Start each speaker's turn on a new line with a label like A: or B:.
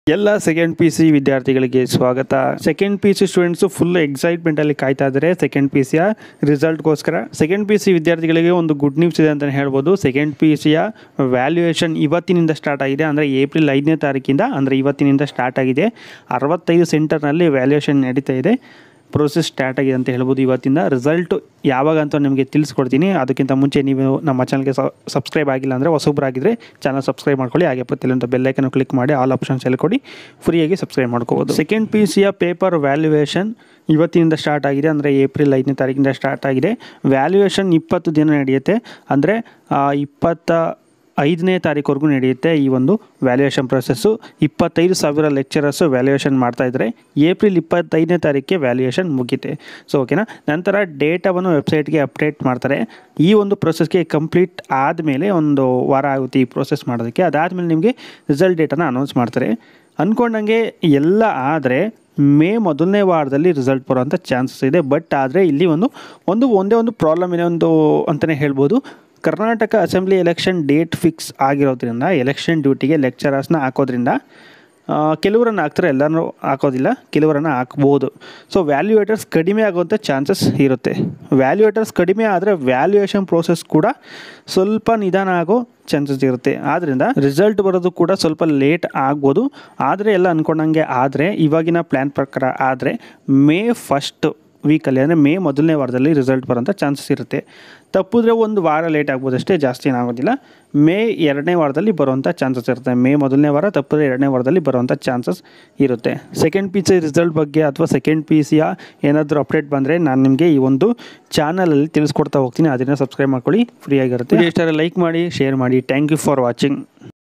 A: ಎಲ್ಲ second P C ವಿದ್ಯಾರ್ಥಿಗಳಿಗೆ ಸ್ವಾಗತ second P C students full ಎಕ್ಸೈಟ್ಮೆಂಟಲ್ಲಿ ಕಾಯ್ತಾ ಇದ್ದಾರೆ ಸೆಕೆಂಡ್ ಪಿ ಸಿಯ ರಿಸಲ್ಟ್ಗೋಸ್ಕರ ಸೆಕೆಂಡ್ ಪಿ ಸಿ ವಿದ್ಯಾರ್ಥಿಗಳಿಗೆ ಒಂದು ಗುಡ್ ನ್ಯೂಸ್ ಇದೆ ಅಂತಲೇ ಹೇಳ್ಬೋದು ಸೆಕೆಂಡ್ ಪಿ ಸಿಯ ವ್ಯಾಲ್ಯೂಯೇಷನ್ ಇವತ್ತಿನಿಂದ ಸ್ಟಾರ್ಟ್ ಆಗಿದೆ ಅಂದರೆ ಏಪ್ರಿಲ್ ಐದನೇ ತಾರೀಕಿಂದ ಅಂದರೆ ಇವತ್ತಿನಿಂದ ಸ್ಟಾರ್ಟ್ ಆಗಿದೆ ಅರವತ್ತೈದು ಸೆಂಟರ್ನಲ್ಲಿ ವ್ಯಾಲ್ಯೂಯೇಷನ್ ನಡೀತಾ ಇದೆ ಪ್ರೋಸೆಸ್ ಸ್ಟಾರ್ಟ್ ಆಗಿದೆ ಅಂತ ಹೇಳ್ಬೋದು ಇವತ್ತಿಂದ ರಿಸಲ್ಟ್ ಯಾವಾಗ ಅಂತ ನಿಮಗೆ ತಿಳಿಸ್ಕೊಡ್ತೀನಿ ಅದಕ್ಕಿಂತ ಮುಂಚೆ ನೀವು ನಮ್ಮ ಚಾನಲ್ಗೆ ಸಬ್ಸ್ಕ್ರೈಬ್ ಆಗಿಲ್ಲ ಅಂದರೆ ಹೊಸಬ್ರಾಗಿದ್ದರೆ ಚಾನಲ್ ಸಬ್ಸ್ಕ್ರೈಬ್ ಮಾಡ್ಕೊಳ್ಳಿ ಹಾಗೆ ಪಕ್ಕದಲ್ಲಿರುವಂಥ ಬೆಲ್ಲೈಕನ್ನು ಕ್ಲಿಕ್ ಮಾಡಿ ಆಲ್ ಆಪ್ಷನ್ಸ್ ಎಲ್ಲ ಕೊಡಿ ಫ್ರೀಯಾಗಿ ಸಬ್ಸ್ಕ್ರೈಬ್ ಮಾಡ್ಕೋಬೋದು ಸೆಕೆಂಡ್ ಪಿ ಸಿಯ ಪೇಪರ್ ವ್ಯಾಲ್ಯೂಯೇಷನ್ ಇವತ್ತಿನಿಂದ ಸ್ಟಾರ್ಟ್ ಆಗಿದೆ ಅಂದರೆ ಏಪ್ರಿಲ್ ಐದನೇ ತಾರೀಕಿಂದ ಸ್ಟಾರ್ಟ್ ಆಗಿದೆ ವ್ಯಾಲ್ಯೂಯೇಷನ್ ಇಪ್ಪತ್ತು ದಿನ ನಡೆಯುತ್ತೆ ಅಂದರೆ ಇಪ್ಪತ್ತ ಐದನೇ ತಾರೀಕುವರೆಗೂ ನಡೆಯುತ್ತೆ ಈ ಒಂದು ವ್ಯಾಲ್ಯೂಯೇಷನ್ ಪ್ರೊಸೆಸ್ಸು ಇಪ್ಪತ್ತೈದು ಸಾವಿರ ಲೆಕ್ಚರರ್ಸು ವ್ಯಾಲ್ಯೂಯೇಷನ್ ಮಾಡ್ತಾಯಿದ್ದಾರೆ ಏಪ್ರಿಲ್ ಇಪ್ಪತ್ತೈದನೇ ತಾರೀಕಿಗೆ ವ್ಯಾಲ್ಯೂಯೇಷನ್ ಮುಗಿತೆ ಸೊ ಓಕೆನಾ ನಂತರ ಡೇಟಾವನ್ನು ವೆಬ್ಸೈಟ್ಗೆ ಅಪ್ಡೇಟ್ ಮಾಡ್ತಾರೆ ಈ ಒಂದು ಪ್ರೊಸೆಸ್ಗೆ ಕಂಪ್ಲೀಟ್ ಆದಮೇಲೆ ಒಂದು ವಾರ ಆಗುತ್ತೆ ಈ ಪ್ರೊಸೆಸ್ ಮಾಡೋದಕ್ಕೆ ಅದಾದಮೇಲೆ ನಿಮಗೆ ರಿಸಲ್ಟ್ ಡೇಟನ್ನು ಅನೌನ್ಸ್ ಮಾಡ್ತಾರೆ ಅಂದ್ಕೊಂಡಂಗೆ ಎಲ್ಲ ಆದರೆ ಮೇ ಮೊದಲನೇ ವಾರದಲ್ಲಿ ರಿಸಲ್ಟ್ ಬರೋವಂಥ ಚಾನ್ಸಸ್ ಇದೆ ಬಟ್ ಆದರೆ ಇಲ್ಲಿ ಒಂದು ಒಂದು ಒಂದೇ ಒಂದು ಪ್ರಾಬ್ಲಮ್ ಇದೆ ಒಂದು ಅಂತಲೇ ಹೇಳ್ಬೋದು Karnataka assembly election date fix ಆಗಿರೋದ್ರಿಂದ ಎಲೆಕ್ಷನ್ ಡ್ಯೂಟಿಗೆ ಲೆಕ್ಚರರ್ಸ್ನ ಹಾಕೋದ್ರಿಂದ ಆ, ಕೆಲವರನ್ನು ಹಾಕ್ತಾರೆ ಎಲ್ಲರೂ ಹಾಕೋದಿಲ್ಲ ಕೆಲವರನ್ನು ಹಾಕ್ಬೋದು ಸೊ ವ್ಯಾಲ್ಯೂಯೇಟರ್ಸ್ ಕಡಿಮೆ ಆಗುವಂಥ ಚಾನ್ಸಸ್ ಇರುತ್ತೆ ವ್ಯಾಲ್ಯೂಯೇಟರ್ಸ್ ಕಡಿಮೆ ಆದರೆ ವ್ಯಾಲ್ಯೂಯೇಷನ್ ಪ್ರೋಸೆಸ್ ಕೂಡ ಸ್ವಲ್ಪ ನಿಧಾನ ಆಗೋ ಚಾನ್ಸಸ್ ಇರುತ್ತೆ ಆದ್ದರಿಂದ ರಿಸಲ್ಟ್ ಬರೋದು ಕೂಡ ಸ್ವಲ್ಪ ಲೇಟ್ ಆಗ್ಬೋದು ಆದರೆ ಎಲ್ಲ ಅಂದ್ಕೊಂಡಂಗೆ ಆದರೆ ಇವಾಗಿನ ಪ್ಲ್ಯಾನ್ ಪ್ರಕಾರ ಆದರೆ ಮೇ ಫಸ್ಟ್ ವೀಕಲ್ಲಿ ಅಂದರೆ ಮೇ ಮೊದಲನೇ ವಾರದಲ್ಲಿ ರಿಸಲ್ಟ್ ಬರೋಂಥ ಚಾನ್ಸಸ್ ಇರುತ್ತೆ ತಪ್ಪಿದ್ರೆ ಒಂದು ವಾರ ಲೇಟ್ ಆಗ್ಬೋದು ಅಷ್ಟೇ ಜಾಸ್ತಿ ಏನಾಗೋದಿಲ್ಲ ಮೇ ಎರಡನೇ ವಾರದಲ್ಲಿ ಬರುವಂಥ ಚಾನ್ಸಸ್ ಇರುತ್ತೆ ಮೇ ಮೊದಲನೇ ವಾರ ತಪ್ಪಿದ್ರೆ ಎರಡನೇ ವಾರದಲ್ಲಿ ಬರುವಂಥ ಚಾನ್ಸಸ್ ಇರುತ್ತೆ ಸೆಕೆಂಡ್ ಪಿ ಸಿ ರಿಸಲ್ಟ್ ಬಗ್ಗೆ ಅಥವಾ ಸೆಕೆಂಡ್ ಪಿ ಸಿಯ ಏನಾದರೂ ಅಪ್ಡೇಟ್ ಬಂದರೆ ನಾನು ನಿಮಗೆ ಈ ಒಂದು ಚಾನಲಲ್ಲಿ ತಿಳಿಸ್ಕೊಡ್ತಾ ಹೋಗ್ತೀನಿ ಅದನ್ನು ಸಬ್ಸ್ಕ್ರೈಬ್ ಮಾಡ್ಕೊಳ್ಳಿ ಫ್ರೀ ಆಗಿರುತ್ತೆ ಇಷ್ಟರ ಲೈಕ್ ಮಾಡಿ ಶೇರ್ ಮಾಡಿ ಥ್ಯಾಂಕ್ ಯು ಫಾರ್ ವಾಚಿಂಗ್